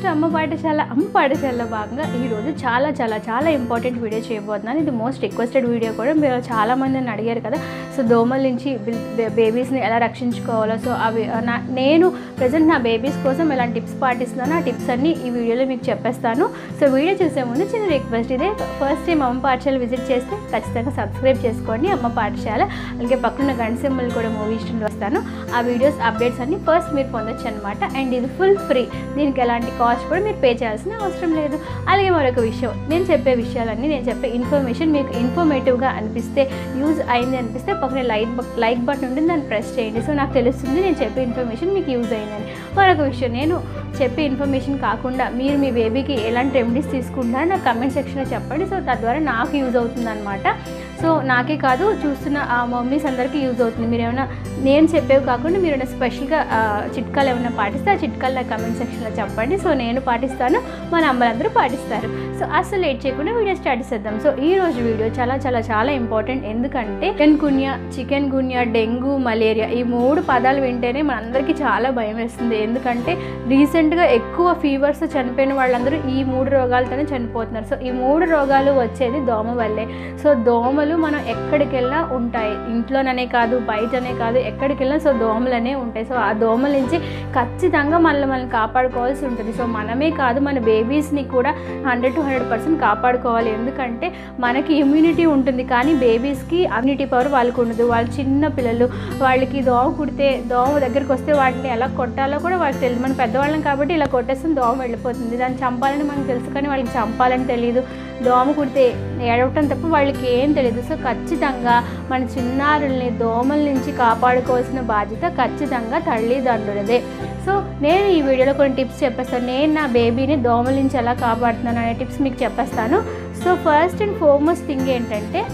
to అమ్మ పాఠశాల అమ్మ పాఠశాలలో భాగంగా ఈరోజు చాలా చాలా చాలా ఇంపార్టెంట్ వీడియో చేయబోతున్నాను ఇది మోస్ట్ రిక్వెస్టెడ్ వీడియో కూడా మీరు చాలా మంది నన్ను అడిగారు కదా సో దోమల నుంచి బేబీస్ని ఎలా రక్షించుకోవాలో సో అవి నా నేను ప్రజెంట్ నా బేబీస్ కోసం ఎలాంటి టిప్స్ పాటిస్తున్నానో ఆ టిప్స్ అన్ని ఈ వీడియోలో మీకు చెప్పేస్తాను సో వీడియో చూసే ముందు చిన్న రిక్వెస్ట్ ఇదే ఫస్ట్ టైం అమ్మ పాఠశాల విజిట్ చేస్తే ఖచ్చితంగా సబ్స్క్రైబ్ చేసుకోండి అమ్మ పాఠశాల అలాగే పక్కన గంట సింబల్ కూడా మూవీ ఇష్టం వస్తాను ఆ వీడియోస్ అప్డేట్స్ అన్ని ఫస్ట్ మీరు పొందొచ్చు అనమాట అండ్ ఇది ఫుల్ ఫ్రీ దీనికి ఎలాంటి కాస్ట్ కూడా మీరు పే చేయాల్సిన అవసరం లేదు అలాగే మరొక విషయం నేను చెప్పే విషయాలన్నీ నేను చెప్పే ఇన్ఫర్మేషన్ మీకు ఇన్ఫర్మేటివ్గా అనిపిస్తే యూజ్ అయింది అనిపిస్తే పక్కన లైక్ లైక్ బటన్ ఉంటుంది దాన్ని ప్రెస్ చేయండి సో నాకు తెలుస్తుంది నేను చెప్పే ఇన్ఫర్మేషన్ మీకు యూజ్ అయిందని మరొక విషయం నేను చెప్పే ఇన్ఫర్మేషన్ కాకుండా మీరు మీ బేబీకి ఎలాంటి రెమెడీస్ తీసుకుంటున్నారో నాకు కమెంట్ సెక్షన్లో చెప్పండి సో తద్వారా నాకు యూజ్ అవుతుంది అనమాట సో నాకే కాదు చూస్తున్న ఆ మమ్మీస్ అందరికీ యూజ్ అవుతుంది మీరు ఏమైనా నేను చెప్పేవి కాకుండా మీరు ఏమైనా స్పెషల్గా ఆ, చిట్కాలు ఏమైనా పాటిస్తే ఆ చిట్కాలు నా కమెంట్ సెక్షన్లో చెప్పండి సో నేను పాటిస్తాను మన అమ్మలందరూ పాటిస్తారు సో అసలు లేట్ చేయకుండా వీడియో స్టార్ట్ చేద్దాం సో ఈ రోజు వీడియో చాలా చాలా చాలా ఇంపార్టెంట్ ఎందుకంటే chikungunya chikungunya dengue malaria ఈ మూడు పదాలు వింటేనే మనందరికీ చాలా భయం వేస్తుంది ఎందుకంటే రీసెంట్గా ఎక్కువ ఫీవర్స్ చనిపోయిన వాళ్ళందరూ ఈ మూడు రోగాలతోనే చనిపోతున్నారు సో ఈ మూడు రోగాలు వచ్చేది దోమ వల్లే సో దోమలు మనం ఎక్కడికి వెళ్ళినా ఉంటాయి ఇంట్లోననే కాదు బయటనే కాదు ఎక్కడికి వెళ్ళినా సో దోమలనే ఉంటాయి సో ఆ దోమల నుంచి ఖచ్చితంగా మనల్ని మనం కాపాడుకోవాల్సి ఉంటుంది సో మనమే కాదు మన బేబీస్ని కూడా హండ్రెడ్ టు హండ్రెడ్ పర్సెంట్ కాపాడుకోవాలి ఎందుకంటే మనకి ఇమ్యూనిటీ ఉంటుంది కానీ బేబీస్కి ఇమ్యూనిటీ పవర్ వాళ్ళకు ఉండదు వాళ్ళు చిన్న పిల్లలు వాళ్ళకి దోమ కుడితే దోమ దగ్గరికి వస్తే వాటిని ఎలా కొట్టాలో కూడా వాళ్ళకి తెలియదు మన పెద్దవాళ్ళం కాబట్టి ఇలా కొట్టేస్తే దోమ వెళ్ళిపోతుంది దాన్ని చంపాలని మనకు తెలుసు కానీ వాళ్ళకి చంపాలని తెలియదు దోమ కుడితే ఏడవటం తప్ప వాళ్ళకి ఏం తెలియదు సో ఖచ్చితంగా మన చిన్నారుల్ని దోమల నుంచి కాపాడుకోవాల్సిన బాధ్యత ఖచ్చితంగా తల్లిదండ్రులదే సో నేను ఈ వీడియోలో కొన్ని టిప్స్ చెప్పేస్తాను నేను నా బేబీని దోమల నుంచి ఎలా కాపాడుతున్నాను అనే టిప్స్ మీకు చెప్పేస్తాను so first and foremost thing ఏంటంటే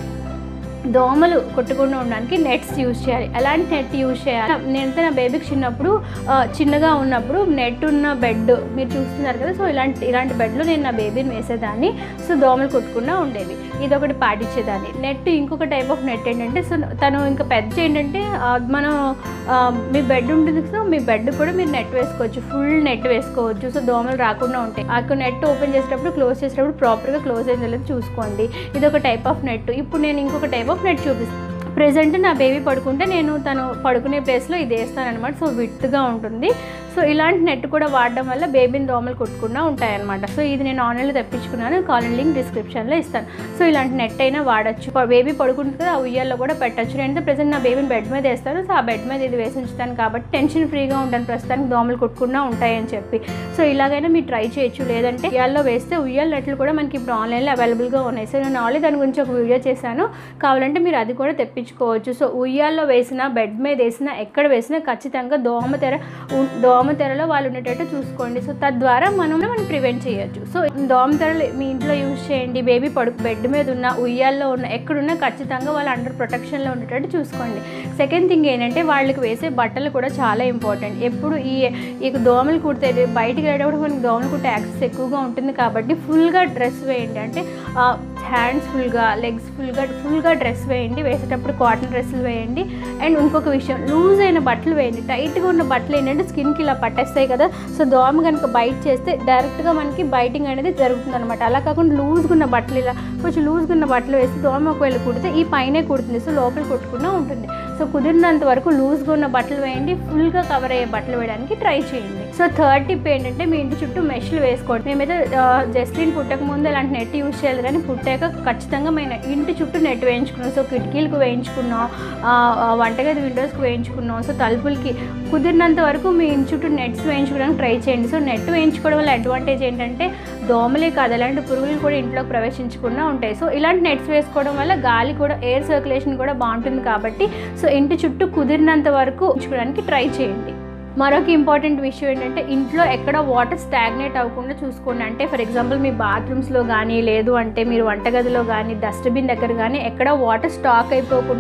దోమలు కొట్టకుండా ఉండడానికి నెట్స్ యూజ్ చేయాలి ఎలాంటి నెట్ యూజ్ చేయాలి నేనైతే నా బేబీకి చిన్నప్పుడు ఆ, చిన్నగా ఉన్నప్పుడు నెట్ ఉన్న బెడ్ మీరు చూస్తున్నారు కదా సో ఇలాంటి ఇలాంటి బెడ్లో నేను నా బేబీని వేసేదాన్ని సో దోమలు కొట్టకుండా ఉండేవి ఇది ఒకటి పాటించేదాన్ని నెట్ ఇంకొక టైప్ ఆఫ్ నెట్ ఏంటంటే సో తను ఇంకా పెద్ద ఏంటంటే ఆ, మనం ఆ, మీ బెడ్ ఉంటుంది సో మీ బెడ్ కూడా మీరు నెట్ వేసుకోవచ్చు ఫుల్ నెట్ వేసుకోవచ్చు సో దోమలు రాకుండా ఉంటాయి ఆ నెట్ ఓపెన్ చేసేటప్పుడు క్లోజ్ చేసేటప్పుడు ప్రాపర్గా క్లోజ్ అయిందో లేదో చూసుకోండి ఇది ఒక టైప్ ఆఫ్ నెట్ ఇప్పుడు నేను ఇంకొక టైప్ ఆఫ్ నెట్ చూపిస్తాను ప్రెజెంట్ నా బేబీ పడుకుంటే నేను తను పడుకునే ప్లేస్లో ఇది వేస్తాను అనమాట సో విత్గా ఉంటుంది సో ఇలాంటి నెట్ కూడా వాడడం వల్ల బేబీని దోమలు కొట్టకుండా ఉంటాయన్నమాట సో ఇది నేను ఆన్లైన్లో తెప్పించుకున్నాను కాలన్ లింక్ డిస్క్రిప్షన్లో ఇస్తాను సో ఇలాంటి నెట్ అయినా వాడచ్చు బేబీ పడుకుంటుంది కదా ఆ ఉయ్యాల్లో కూడా పెట్టచ్చు నేనైతే ప్రజెంట్ నా బేబీని బెడ్ మీద వేస్తాను సో ఆ బెడ్ మీద ఇది వేసి ఉంచుతాను కాబట్టి టెన్షన్ ఫ్రీగా ఉంటాను ప్రస్తుతానికి దోమలు కొట్టకుండా ఉంటాయని చెప్పి సో ఇలాగైనా మీరు ట్రై చేయొచ్చు లేదంటే ఉయ్యాల్లో వేస్తే ఉయ్యాల నెట్లు కూడా మనకి ఇప్పుడు ఆన్లైన్లో అవైలబుల్గా ఉన్నాయి సో నేను ఆల్రెడీ దాని గురించి ఒక వీడియో చేశాను కావాలంటే మీరు అది కూడా తెప్పించుకోవచ్చు సో ఉయ్యాల్లో వేసినా బెడ్ మీద వేసినా ఎక్కడ వేసినా ఖచ్చితంగా దోమ తెర ఉ- దోమ తెరలో వాళ్ళు ఉండేటట్టు చూసుకోండి సో తద్వారా మనం మనం ప్రివెంట్ చేయొచ్చు సో దోమ తెరలు మీ ఇంట్లో యూజ్ చేయండి బేబీ పడుకు బెడ్ మీద ఉన్న ఉయ్యాల్లో ఉన్న ఎక్కడున్నా ఖచ్చితంగా వాళ్ళు అండర్ ప్రొటెక్షన్లో ఉండేటట్టు చూసుకోండి సెకండ్ థింగ్ ఏంటంటే వాళ్ళకి వేసే బట్టలు కూడా చాలా ఇంపార్టెంట్ ఎప్పుడు ఈ ఈ దోమలు కుడితే బయటికి వెళ్ళేటప్పుడు మనకి దోమలు కుట్టే యాక్సెస్ ఎక్కువగా ఉంటుంది కాబట్టి ఫుల్గా డ్రెస్ వేయండి అంటే హ్యాండ్స్ ఫుల్గా లెగ్స్ ఫుల్గా ఫుల్గా డ్రెస్ వేయండి వేసేటప్పుడు కాటన్ డ్రెస్సులు వేయండి అండ్ ఇంకొక విషయం లూజ్ అయిన బట్టలు వేయండి టైట్గా ఉన్న బట్టలు ఏంటంటే స్కిన్కి ఇలా పట్టేస్తాయి కదా సో దోమ కనుక బైట్ చేస్తే డైరెక్ట్గా మనకి బైటింగ్ అనేది జరుగుతుంది అనమాట అలా కాకుండా లూజ్గా ఉన్న బట్టలు ఇలా కొంచెం లూజ్గా ఉన్న బట్టలు వేసి దోమ ఒకవేళ కుడితే ఈ పైనే కుడుతుంది సో లోపల కొట్టకుండా ఉంటుంది సో కుదిరినంత వరకు లూజ్గా ఉన్న బట్టలు వేయండి ఫుల్గా కవర్ అయ్యే బట్టలు వేయడానికి ట్రై చేయండి సో థర్డ్ టిప్ ఏంటంటే మీ ఇంటి చుట్టూ మెష్లు వేసుకోండి మేమైతే జస్లిన్ పుట్టక ముందు ఇలాంటి నెట్ యూజ్ చేయాలి కానీ పుట్టాక ఖచ్చితంగా మేము ఇంటి చుట్టూ నెట్ వేయించుకున్నాం సో కిటికీలకు వేయించుకున్నాం ఆ, ఆ, వంటగది విండోస్కి వేయించుకున్నాం సో తలుపులకి కుదిరినంత వరకు మీ ఇంటి చుట్టూ నెట్స్ వేయించుకోవడానికి ట్రై చేయండి సో నెట్ వేయించుకోవడం వల్ల అడ్వాంటేజ్ ఏంటంటే దోమలే కాదు అలాంటి పురుగులు కూడా ఇంట్లోకి ప్రవేశించకుండా ఉంటాయి సో ఇలాంటి నెట్స్ వేసుకోవడం వల్ల గాలి కూడా ఎయిర్ సర్క్యులేషన్ కూడా బాగుంటుంది కాబట్టి సో ఇంటి చుట్టూ కుదిరినంత వరకు ఉంచుకోవడానికి ట్రై చేయండి మరొక ఇంపార్టెంట్ విషయం ఏంటంటే ఇంట్లో ఎక్కడ వాటర్ స్టాగ్నేట్ అవ్వకుండా చూసుకోండి అంటే ఫర్ ఎగ్జాంపుల్ మీ బాత్రూమ్స్లో కానీ లేదు అంటే మీరు వంటగదిలో కానీ డస్ట్బిన్ దగ్గర కానీ ఎక్కడ వాటర్ స్టాక్ అయిపోకుండా ఉం-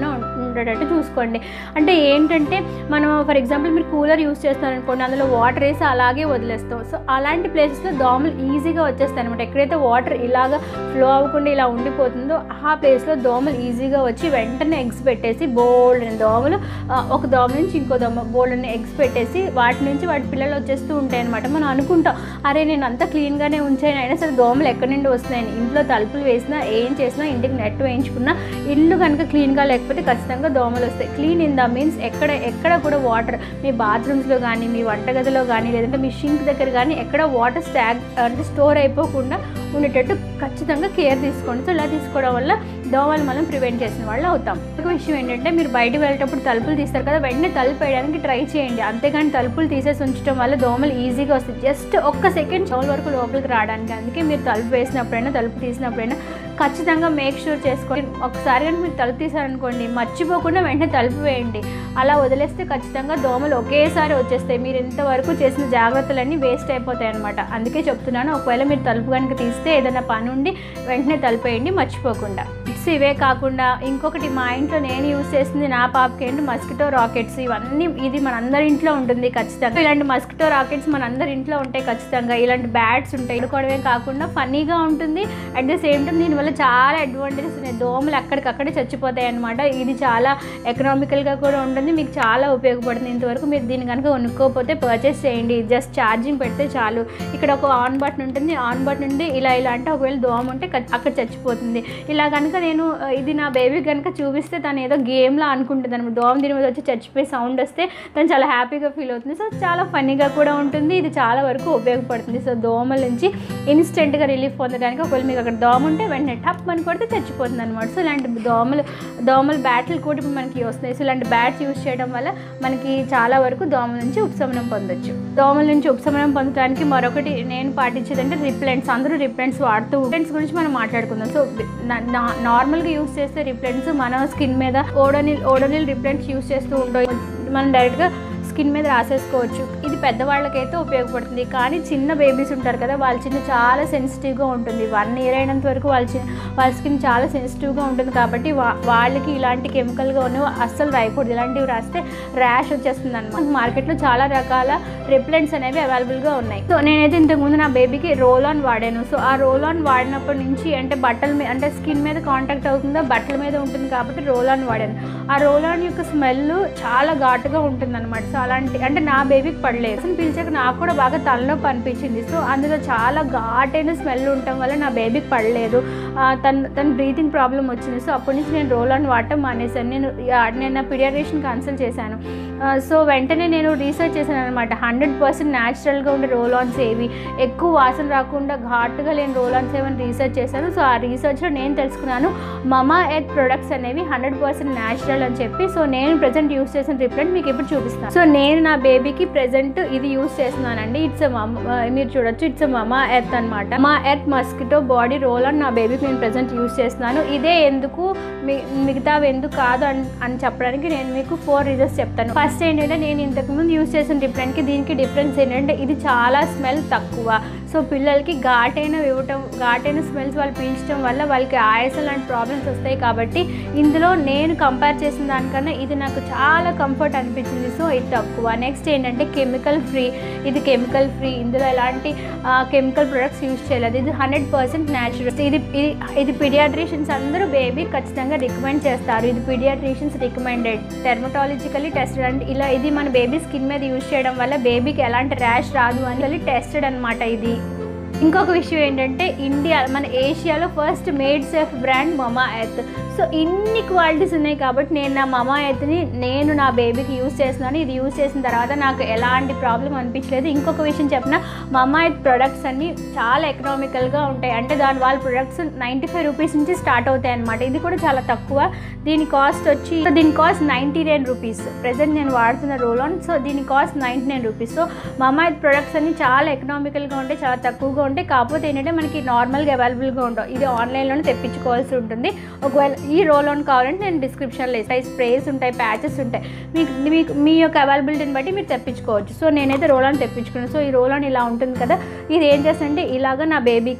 ఉండేటట్టు చూసుకోండి అంటే ఏంటంటే మనం ఫర్ ఎగ్జాంపుల్ మీరు కూలర్ యూస్ చేస్తారనుకోండి అందులో వాటర్ వేసి అలాగే వదిలేస్తాం సో అలాంటి ప్లేసెస్లో దోమలు ఈజీగా వచ్చేస్తాయి అనమాట ఎక్కడైతే వాటర్ ఇలాగా ఫ్లో అవ్వకుండా ఇలా ఉండిపోతుందో ఆ ప్లేస్లో దోమలు ఈజీగా వచ్చి వెంటనే ఎగ్స్ పెట్టేసి బోల్డ్ అని దోమలు ఆ, ఒక దోమ నుంచి ఇంకో దోమ బోల్డ్ అని ఎగ్స్ పెట్టేసి వాటి నుంచి వాటి పిల్లలు వచ్చేస్తూ ఉంటాయి అనమాట మనం అనుకుంటాం అరే నేను అంతా క్లీన్గానే ఉంచాను అయినా సరే దోమలు ఎక్కడి నుండి వస్తున్నాయని ఇంట్లో తలుపులు వేసినా ఏం చేసినా ఇంటికి నెట్ వేయించుకున్నా ఇల్లు కనుక క్లీన్గా లేకపోతే ఖచ్చితంగా దోమలు వస్తాయి క్లీన్ ఇన్ ద మీన్స్ ఎక్కడ ఎక్కడ కూడా వాటర్ మీ బాత్రూమ్స్లో కానీ మీ వంటగదిలో కానీ లేదంటే మీ షింక్ దగ్గర కానీ ఎక్కడ వాటర్ స్టాగ్ అంటే స్టోర్ అయిపోకుండా ఉండేటట్టు ఖచ్చితంగా కేర్ తీసుకోండి సో ఇలా తీసుకోవడం వల్ల దోమలు మనం ప్రివెంట్ చేసిన వాళ్ళు అవుతాం ఒక విషయం ఏంటంటే మీరు బయటకు వెళ్ళేటప్పుడు తలుపులు తీస్తారు కదా వెంటనే తలుపు వేయడానికి ట్రై చేయండి అంతేగాని తలుపులు తీసేసి ఉంచడం వల్ల దోమలు ఈజీగా వస్తాయి జస్ట్ ఒక్క సెకండ్ దోమల వరకు లోపలికి రావడానికి అందుకే మీరు తలుపు వేసినప్పుడైనా తలుపు తీసినప్పుడైనా ఖచ్చితంగా మేక్ షూర్ చేసుకోండి ఒకసారి కానీ మీరు తలుపు తీసారనుకోండి మర్చిపోకుండా వెంటనే తలుపు వేయండి అలా వదిలేస్తే ఖచ్చితంగా దోమలు ఒకేసారి వచ్చేస్తాయి మీరు ఇంతవరకు చేసిన జాగ్రత్తలన్నీ వేస్ట్ అయిపోతాయి అనమాట అందుకే చెప్తున్నాను ఒకవేళ మీరు తలుపు కనుక తీస్తే ఏదైనా పని ఉండి వెంటనే తలుపు వేయండి మర్చిపోకుండా ఇట్స్ ఇవే కాకుండా ఇంకొకటి మా ఇంట్లో నేను యూస్ చేసింది నా పాపకి ఏంటి మస్కిటో రాకెట్స్ ఇవన్నీ ఇది మన అందరి ఇంట్లో ఉంటుంది ఖచ్చితంగా ఇలాంటి మస్కిటో రాకెట్స్ మన అందరి ఇంట్లో ఉంటాయి ఖచ్చితంగా ఇలాంటి బ్యాట్స్ ఉంటాయి ఎడుకోవడమే కాకుండా ఫన్నీగా ఉంటుంది అట్ ద సేమ్ టైం దీనివల్ల చాలా అడ్వాంటేజెస్ ఉన్నాయి దోమలు అక్కడికక్కడే చచ్చిపోతాయి అనమాట ఇది చాలా ఎకనామికల్గా కూడా ఉంటుంది మీకు చాలా ఉపయోగపడుతుంది ఇంతవరకు మీరు దీన్ని కనుక కొనుక్కోకపోతే పర్చేస్ చేయండి జస్ట్ ఛార్జింగ్ పెడితే చాలు ఇక్కడ ఒక ఆన్ బటన్ ఉంటుంది ఆన్ బటన్ నుండి ఇలా ఇలా అంటే ఒకవేళ దోమ ఉంటే ఖ- అక్కడ చచ్చిపోతుంది ఇలా కనుక నేను ఆ, ఇది నా బేబీ కనుక చూపిస్తే తను ఏదో గేమ్లా అనుకుంటుంది అనమాట దోమ దీని మీద వచ్చి చచ్చిపోయి సౌండ్ వస్తే తను చాలా హ్యాపీగా ఫీల్ అవుతుంది సో చాలా ఫన్నీగా కూడా ఉంటుంది ఇది చాలా వరకు ఉపయోగపడుతుంది సో దోమల నుంచి ఇన్స్టెంట్గా రిలీఫ్ పొందడానికి ఒకవేళ మీకు అక్కడ దోమ ఉంటే వెంటనే టప్ అని కొడితే చచ్చిపోతుంది అనమాట సో ఇలాంటి దోమలు దోమల బ్యాట్లు కూడా ఇప్పుడు మనకి వస్తున్నాయి సో ఇలాంటి బ్యాట్స్ యూస్ చేయడం వల్ల మనకి చాలా వరకు దోమల నుంచి ఉపశమనం పొందొచ్చు దోమల నుంచి ఉపశమనం పొందడానికి మరొకటి నేను పాటించేది అంటే రిప్లెంట్స్ అందరూ రిప్లెంట్స్ వాడుతూ రిప్లెంట్స్ గురించి మనం మాట్లాడుకుందాం సో నార్మల్గా యూస్ చేసే రిప్లెంట్స్ మన స్కిన్ మీద ఓడోనిల్ ఓడోనిల్ రిప్లెంట్స్ యూస్ చేస్తూ ఉంటాయి మనం డైరెక్ట్గా స్కిన్ మీద రాసేసుకోవచ్చు ఇది పెద్దవాళ్ళకైతే ఉపయోగపడుతుంది కానీ చిన్న బేబీస్ ఉంటారు కదా వాళ్ళ చిన్న చాలా సెన్సిటివ్గా ఉంటుంది వన్ ఇయర్ అయినంత వరకు వాళ్ళ చిన్న వాళ్ళ స్కిన్ చాలా సెన్సిటివ్గా ఉంటుంది కాబట్టి వా వాళ్ళకి ఇలాంటి కెమికల్గా ఉన్నవి అస్సలు రాయకూడదు ఇలాంటివి రాస్తే ర్యాష్ వచ్చేస్తుంది అనమాట మార్కెట్లో చాలా రకాల రిప్లెంట్స్ అనేవి అవైలబుల్గా ఉన్నాయి సో నేనైతే ఇంతకుముందు నా బేబీకి రోల్ ఆన్ వాడాను సో ఆ రోల్ ఆన్ వాడినప్పటి నుంచి అంటే బట్టల మీద అంటే స్కిన్ మీద కాంటాక్ట్ అవుతుందో బట్టల మీద ఉంటుంది కాబట్టి రోల్ ఆన్ వాడాను ఆ రోల్ ఆన్ యొక్క స్మెల్ చాలా ఘాటుగా ఉంటుంది అనమాట సో అలాంటి అంటే నా బేబీకి పడలేదు అసలు పిలిచాక నాకు కూడా బాగా తలనొప్పి అనిపించింది సో అందులో చాలా ఘాటైన స్మెల్ ఉండటం వల్ల నా బేబీకి పడలేదు ఆ, తన తన బ్రీతింగ్ ప్రాబ్లం వచ్చింది సో అప్పటి నుంచి నేను రోల్ ఆన్ వాడటం మానేశాను నేను ఆ, నేను నా పిడియాట్రిషియన్ కన్సల్ట్ చేశాను ఆ, సో వెంటనే నేను రీసెర్చ్ చేశాను అనమాట హండ్రెడ్ పర్సెంట్ న్యాచురల్గా ఉండే రోల్ ఆన్స్ ఏవి ఎక్కువ వాసన రాకుండా ఘాటుగా లేని రోల్ ఆన్స్ ఏమని రీసెర్చ్ చేశాను సో ఆ రీసెర్చ్లో నేను తెలుసుకున్నాను మమా ఎర్త్ ప్రొడక్ట్స్ అనేవి హండ్రెడ్ పర్సెంట్ న్యాచురల్ అని చెప్పి సో నేను ప్రజెంట్ యూస్ చేసిన రిప్లెంట్ మీకు ఇప్పుడు చూపిస్తాను సో నేను నా బేబీకి ప్రజెంట్ ఇది యూస్ చేస్తున్నానండి ఇట్స్ మీరు చూడొచ్చు ఇట్స్ మమా ఎర్త్ అనమాట మా ఎర్త్ మస్కిటో బాడీ రోల్ అని నా బేబీకి నేను ప్రజెంట్ యూస్ చేస్తున్నాను ఇదే ఎందుకు మీ- మిగతావి ఎందుకు కాదు అని అని చెప్పడానికి నేను మీకు ఫోర్ రీజన్స్ చెప్తాను ఫస్ట్ ఏంటంటే నేను ఇంతకుముందు యూస్ చేసిన డిఫరెంట్కి దీనికి డిఫరెన్స్ ఏంటంటే ఇది చాలా స్మెల్ తక్కువ సో పిల్లలకి ఘాటైన ఇవ్వటం ఘాటైన స్మెల్స్ వాళ్ళు పీల్చడం వల్ల వాళ్ళకి ఆయాసం లాంటి ప్రాబ్లమ్స్ వస్తాయి కాబట్టి ఇందులో నేను కంపేర్ చేసిన దానికన్నా ఇది నాకు చాలా కంఫర్ట్ అనిపించింది సో ఇది తక్కువ నెక్స్ట్ ఏంటంటే కెమికల్ ఫ్రీ ఇది కెమికల్ ఫ్రీ ఇందులో ఎలాంటి కెమికల్ ప్రొడక్ట్స్ యూజ్ చేయలేదు ఇది హండ్రెడ్ పర్సెంట్ న్యాచురల్ ఇది ఇది ఇది పిడియాట్రిషియన్స్ అందరూ బేబీ ఖచ్చితంగా రికమెండ్ చేస్తారు ఇది పిడియాట్రిషియన్స్ రికమెండెడ్ టెర్మటాలజికలీ టెస్టెడ్ అంటే ఇలా ఇది మన బేబీ స్కిన్ మీద యూజ్ చేయడం వల్ల బేబీకి ఎలాంటి ర్యాష్ రాదు అని టెస్టెడ్ అనమాట ఇది ఇంకొక విషయం ఏంటంటే ఇండియా మన ఏషియాలో first made safe brand Mamaearth so ఇన్ని క్వాలిటీస్ ఉన్నాయి కాబట్టి నేను నా మమా ఎర్త్ని నేను నా బేబీకి యూస్ చేస్తున్నాను ఇది యూస్ చేసిన తర్వాత నాకు ఎలాంటి ప్రాబ్లం అనిపించలేదు ఇంకొక విషయం చెప్పిన మమా ఎర్త్ ప్రొడక్ట్స్ అన్ని చాలా ఎకనామికల్గా ఉంటాయి అంటే దాని వాళ్ళ ప్రొడక్ట్స్ నైంటీ ఫైవ్ రూపీస్ నుంచి స్టార్ట్ అవుతాయి అనమాట ఇది కూడా చాలా తక్కువ దీని కాస్ట్ వచ్చి సో దీని cost ninety nine rupees present నేను వాడుతున్న రోల్ ఆన్ సో దీని cost ninety nine rupees so Mamaearth products అన్ని చాలా ఎకనామికల్గా ఉంటాయి చాలా తక్కువగా ఉంటాయి కాకపోతే ఏంటంటే మనకి నార్మల్గా అవైలబుల్గా ఉండవు ఇది ఆన్లైన్లోనే తెప్పించుకోవాల్సి ఉంటుంది ఒకవేళ ఈ రోల్ ఆన్ కావాలంటే నేను డిస్క్రిప్షన్లో ఇస్తాయి స్ప్రేస్ ఉంటాయి ప్యాచెస్ ఉంటాయి మీకు మీకు మీ యొక్క అవైలబిలిటీని బట్టి మీరు తెప్పించుకోవచ్చు సో నేనైతే రోల్ ఆన్ తెప్పించుకున్నాను సో ఈ రోల్ ఆన్ ఇలా ఉంటుంది కదా ఇది ఏం చేస్తుందంటే ఇలాగ నా బేబీకి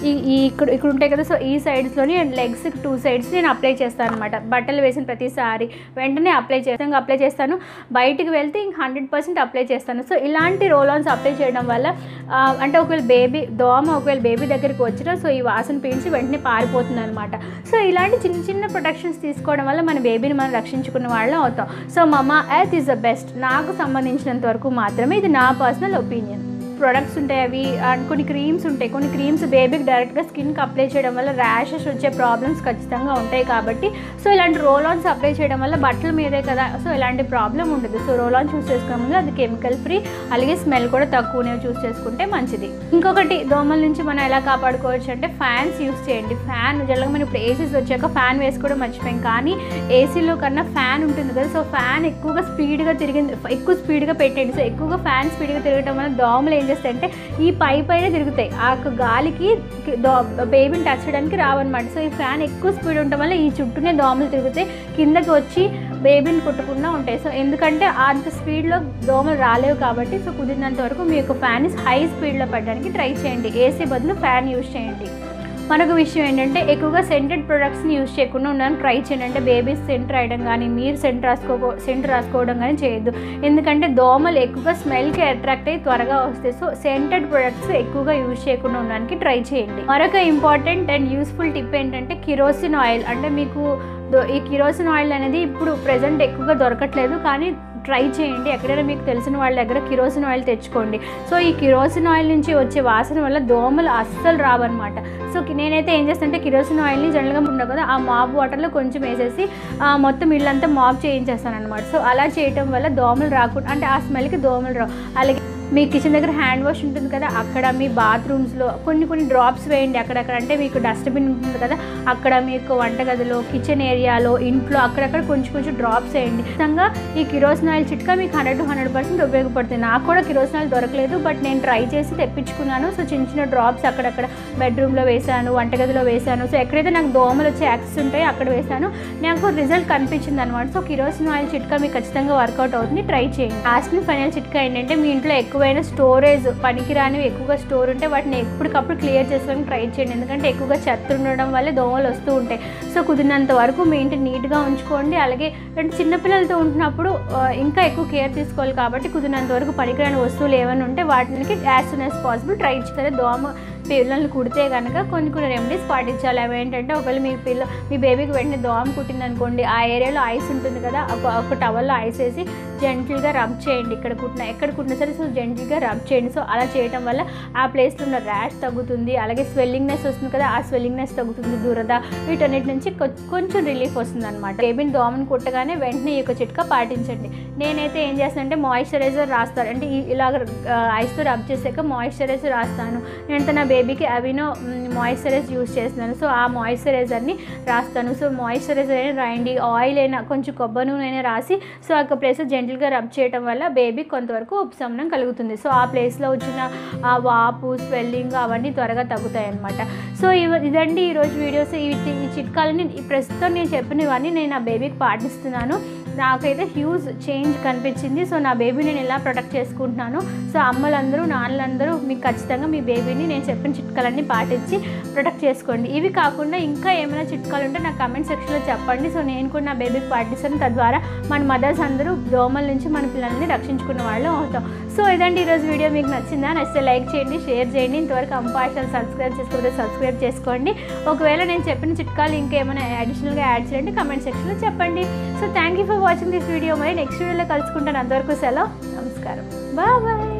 ఈ ఈ ఇక్కడ ఇక్కడ ఉంటాయి కదా సో ఈ సైడ్స్లోని అండ్ లెగ్స్ టూ సైడ్స్ నేను అప్లై చేస్తాను అనమాట బట్టలు వేసిన ప్రతిసారి వెంటనే అప్లై చేస్తాను అప్లై చేస్తాను బయటికి వెళ్తే ఇంక హండ్రెడ్ పర్సెంట్ అప్లై చేస్తాను సో ఇలాంటి రోల్ ఆన్స్ అప్లై చేయడం వల్ల ఆ, అంటే ఒకవేళ బేబీ దోమ ఒకవేళ బేబీ దగ్గరికి వచ్చినా సో ఈ వాసన పీల్చి వెంటనే పారిపోతుంది అనమాట సో ఇలాంటి చిన్న చిన్న ప్రొటెక్షన్స్ తీసుకోవడం వల్ల మన బేబీని మనం రక్షించుకున్న వాళ్ళం అవుతాం so Mamaearth is the best నాకు సంబంధించినంత వరకు మాత్రమే ఇది నా పర్సనల్ ఒపీనియన్ ప్రొడక్ట్స్ ఉంటాయి అవి అండ్ కొన్ని క్రీమ్స్ ఉంటాయి కొన్ని క్రీమ్స్ బేబీకి డైరెక్ట్గా స్కిన్కి అప్లై చేయడం వల్ల ర్యాషెస్ వచ్చే ప్రాబ్లమ్స్ ఖచ్చితంగా ఉంటాయి కాబట్టి సో ఇలాంటి రోల్ ఆన్స్ అప్లై చేయడం వల్ల బట్టల మీదే కదా సో ఇలాంటి ప్రాబ్లం ఉండదు సో రోల్ ఆన్ చూస్ చేసుకునే ముందు అది కెమికల్ ఫ్రీ అలాగే స్మెల్ కూడా తక్కువనే చూస్ చేసుకుంటే మంచిది ఇంకొకటి దోమల నుంచి మనం ఎలా కాపాడుకోవచ్చు అంటే ఫ్యాన్స్ యూస్ చేయండి ఫ్యాన్ జనరల్గా మనం ఇప్పుడు ఏసీస్ వచ్చాక ఫ్యాన్ వేసుకోవడం మర్చిపోయాం కానీ ఏసీలో కన్నా ఫ్యాన్ ఉంటుంది కదా సో ఫ్యాన్ ఎక్కువగా స్పీడ్గా తిరిగింది ఎక్కువ స్పీడ్గా పెట్టండి సో ఎక్కువగా ఫ్యాన్ స్పీడ్గా తిరగడం వల్ల దోమలు ఏం చేస్తాయంటే ఈ పై పైన తిరుగుతాయి ఆ యొక్క గాలికి దో బేబీని టచ్ చేయడానికి రావన్నమాట సో ఈ ఫ్యాన్ ఎక్కువ స్పీడ్ ఉండటం వల్ల ఈ చుట్టూనే దోమలు తిరుగుతాయి కిందకి వచ్చి బేబీని కుట్టకుండా ఉంటాయి సో ఎందుకంటే అంత స్పీడ్లో దోమలు రాలేవు కాబట్టి సో కుదిరినంత వరకు మీ యొక్క ఫ్యాన్ హై స్పీడ్లో పెట్టడానికి ట్రై చేయండి ఏసీ బదులు ఫ్యాన్ యూజ్ చేయండి మరొక విషయం ఏంటంటే ఎక్కువగా సెంటెడ్ ప్రొడక్ట్స్ని యూజ్ చేయకుండా ఉండడానికి ట్రై చేయండి అంటే బేబీస్ సెంట్ రాయడం కానీ మీరు సెంట్ రాసుకో సెంట్ రాసుకోవడం కానీ చేయొద్దు ఎందుకంటే దోమలు ఎక్కువగా స్మెల్కి అట్రాక్ట్ అయ్యి త్వరగా వస్తాయి సో సెంటెడ్ ప్రొడక్ట్స్ ఎక్కువగా యూజ్ చేయకుండా ఉండడానికి ట్రై చేయండి మరొక ఇంపార్టెంట్ అండ్ యూస్ఫుల్ టిప్ ఏంటంటే కిరోసిన్ ఆయిల్ అంటే మీకు దో- ఈ కిరోసిన్ ఆయిల్ అనేది ఇప్పుడు ప్రజెంట్ ఎక్కువగా దొరకట్లేదు కానీ ట్రై చేయండి ఎక్కడైనా మీకు తెలిసిన వాళ్ళ దగ్గర కిరోసిన్ ఆయిల్ తెచ్చుకోండి సో ఈ కిరోసిన్ ఆయిల్ నుంచి వచ్చే వాసన వల్ల దోమలు అస్సలు రావన్నమాట సో కి- నేనైతే ఏం చేస్తానంటే కిరోసిన్ ఆయిల్ని జనరల్గా ఉండవు కదా ఆ మాబ్ వాటర్లో కొంచెం వేసేసి ఆ, మొత్తం ఇల్లంతా మాబ్ చేయించేస్తాను అనమాట సో అలా చేయటం వల్ల దోమలు రాకుండా అంటే ఆ స్మెల్కి దోమలు రావు అలాగే మీ కిచెన్ దగ్గర హ్యాండ్ వాష్ ఉంటుంది కదా అక్కడ మీ బాత్రూమ్స్లో కొన్ని కొన్ని డ్రాప్స్ వేయండి అక్కడక్కడ అంటే మీకు డస్ట్బిన్ ఉంటుంది కదా అక్కడ మీకు వంటగదిలో కిచెన్ ఏరియాలో ఇంట్లో అక్కడక్కడ కొంచెం కొంచెం డ్రాప్స్ వేయండి ఖచ్చితంగా ఈ కిరోసిన్ ఆయిల్ చిట్కా మీకు హండ్రెడ్ టు హండ్రెడ్ పర్సెంట్ ఉపయోగపడుతుంది నాకు కూడా కిరోసిన్ ఆయిల్ దొరకలేదు బట్ నేను ట్రై చేసి తెప్పించుకున్నాను సో చిన్న చిన్న డ్రాప్స్ అక్కడక్కడ బెడ్రూమ్లో వేసాను వంటగదిలో వేసాను సో ఎక్కడైతే నాకు దోమలు వచ్చే యాక్సెస్ ఉంటాయో అక్కడ వేసాను నాకు రిజల్ట్ కనిపించింది అనమాట సో కిరోసిన్ ఆయిల్ చిట్కా మీకు ఖచ్చితంగా వర్కౌట్ అవుతుంది ట్రై చేయండి లాస్ట్ ఫైనల్ చిట్కా ఏంటంటే మీ ఇంట్లో ఎక్కువైన స్టోరేజ్ పనికిరానివి ఎక్కువగా స్టోర్ ఉంటే వాటిని ఎప్పటికప్పుడు క్లియర్ చేసుకోవడానికి ట్రై చేయండి ఎందుకంటే ఎక్కువగా చెత్త ఉండడం వల్ల దోమలు వస్తూ ఉంటాయి సో కుదిరినంత వరకు మీ ఇంటి నీట్గా ఉంచుకోండి అలాగే అంటే చిన్నపిల్లలతో ఉంటున్నప్పుడు ఆ, ఇంకా ఎక్కువ కేర్ తీసుకోవాలి కాబట్టి కుదిరినంత వరకు పనికిరాని వస్తువులు ఏమైనా ఉంటే వాటికి as soon as possible try చేయాలి దోమ పిల్లల్ని కుడితే కనుక కొన్ని కొన్ని రెమెడీస్ పాటించాలి అవి ఏంటంటే ఒకవేళ మీ పిల్ల మీ బేబీకి వెంటనే దోమ కుట్టింది అనుకోండి ఆ ఏరియాలో ఐస్ ఉంటుంది కదా ఒక ఒక టవల్లో ఐస్ వేసి జెంటిల్గా రబ్ చేయండి ఇక్కడ కుట్టిన ఎక్కడ కుట్టినా సరే సో జెంటిల్గా రబ్ చేయండి సో అలా చేయడం వల్ల ఆ ప్లేస్లో ఉన్న ర్యాష్ తగ్గుతుంది అలాగే స్వెల్లింగ్నెస్ వస్తుంది కదా ఆ స్వెల్లింగ్నెస్ తగ్గుతుంది దురద వీటన్నిటి నుంచి కొ- కొంచెం రిలీఫ్ వస్తుంది అనమాట బేబీని దోమని కుట్టగానే వెంటనే ఈ యొక్క చిట్కా పాటించండి నేనైతే ఏం చేస్తానంటే మాయిశ్చరైజర్ రాస్తాను అంటే ఈ- ఇలాగ ఐస్తో రబ్ చేసాక మాయిశ్చరైజర్ రాస్తాను నేను నా బేబీకి అవినో మాయిశ్చరైజ్ యూస్ చేస్తున్నాను సో ఆ మాయిశ్చరైజర్ని రాస్తాను సో మాయిశ్చరైజర్ అయినా రాయండి ఆయిల్ అయినా కొంచెం కొబ్బరి నూనె అయినా రాసి సో ఆ యొక్క ప్లేస్ జెంటిల్గా రబ్ చేయడం వల్ల బేబీ కొంతవరకు ఉపశమనం కలుగుతుంది సో ఆ ప్లేస్లో వచ్చిన ఆ వాపు స్వెల్లింగ్ అవన్నీ త్వరగా తగ్గుతాయి అనమాట సో ఇవ ఇదండి ఈరోజు వీడియోస్ ఈ ఈ చిట్కాలని ఈ ప్రస్తుతం నేను చెప్పినవన్నీ నేను నా బేబీకి పాటిస్తున్నాను నాకైతే హ్యూజ్ చేంజ్ కనిపించింది సో నా బేబీని నేను ఎలా ప్రొటెక్ట్ చేసుకుంటున్నాను సో అమ్మలందరూ నాన్నలందరూ మీకు ఖచ్చితంగా మీ బేబీని నేను చెప్పిన చిట్కాలన్నీ పాటించి ప్రొటెక్ట్ చేసుకోండి ఇవి కాకుండా ఇంకా ఏమైనా చిట్కాలు ఉంటే నాకు కమెంట్ సెక్షన్లో చెప్పండి సో నేను కూడా నా బేబీకి పాటిస్తాను తద్వారా మన మదర్స్ అందరూ దోమల నుంచి మన పిల్లల్ని రక్షించుకున్న వాళ్ళు అవుతాం సో ఇదండి ఈరోజు వీడియో మీకు నచ్చిందా నచ్చితే లైక్ చేయండి షేర్ చేయండి ఇంతవరకు అంపాషాలు సబ్స్క్రైబ్ చేసుకోకపోతే సబ్స్క్రైబ్ చేసుకోండి ఒకవేళ నేను చెప్పిన చిట్కాలు ఇంకేమైనా అడిషనల్గా యాడ్ చేయండి కమెంట్ సెక్షన్లో చెప్పండి so thank you for watching this video మరి నెక్స్ట్ వీడియోలో కలుసుకుంటాను అంతవరకు సెలవు నమస్కారం బాయ్ బాయ్